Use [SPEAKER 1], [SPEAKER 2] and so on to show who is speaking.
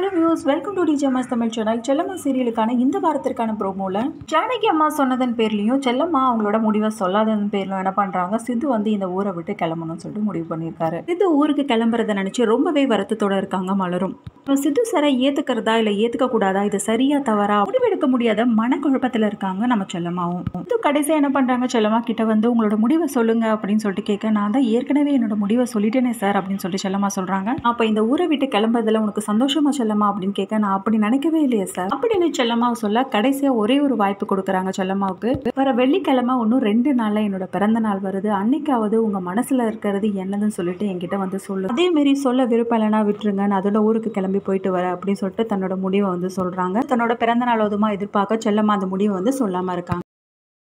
[SPEAKER 1] hello views welcome to DJ அம்மாஸ் Tamil channel Chellamma சீரியலுக்கான இந்த வாரத்திற்கான ப்ரோமோவில் ஜானகி அம்மா சொன்னதன் பேர்லையும் செல்லம்மா அவங்களோட முடிவை சொல்லாததன் பேர்லையும் என்ன பண்ணுறாங்க சித்து வந்து இந்த ஊரை விட்டு கிளம்பணும்னு சொல்லிட்டு முடிவு பண்ணியிருக்காரு சித்து ஊருக்கு கிளம்புறத நினச்சி ரொம்பவே வருத்தத்தோட இருக்காங்க மலரும் இப்போ சித்து சரை ஏற்றுக்கிறதா இல்லை ஏற்றுக்க கூடாதா இது சரியா தவறா முடிவெடுக்க முடியாத மனக்குழப்பத்தில் இருக்காங்க நம்ம செல்லம்மாவும் சித்து கடைசியாக என்ன பண்ணுறாங்க செல்லம்மா கிட்ட வந்து உங்களோட முடிவை சொல்லுங்க அப்படின்னு சொல்லிட்டு கேட்க நான் தான் ஏற்கனவே என்னோட முடிவை சொல்லிட்டேனே சார் அப்படின்னு சொல்லிட்டு செல்லம்மா சொல்கிறாங்க அப்போ இந்த ஊரை விட்டு கிளம்புறதுல உனக்கு சந்தோஷமா செல்லம்மா அப்படின்னு கேட்க நான் அப்படி நினைக்கவே இல்லையே சார் அப்படின்னு செல்லம்மா சொல்ல கடைசியாக ஒரே ஒரு வாய்ப்பு கொடுக்குறாங்க செல்லம்மாவுக்கு வர வெள்ளிக்கிழமை இன்னும் ரெண்டு நாளில் என்னோட பிறந்த நாள் வருது அன்னைக்காவது உங்கள் மனசில் இருக்கிறது என்னதுன்னு சொல்லிட்டு என்கிட்ட வந்து சொல்லு அதே மாரி சொல்ல விருப்பம் இல்லைனா விட்டுருங்க நான் அதோட ஊருக்கு கிளம்பி போயிட்டு வரேன் அப்படின்னு சொல்லிட்டு தன்னோட முடிவை வந்து சொல்கிறாங்க தன்னோட பிறந்த நாள் அதுமா எதிர்பார்க்க செல்லம்மா அந்த முடிவை வந்து சொல்லாமல் இருக்காங்க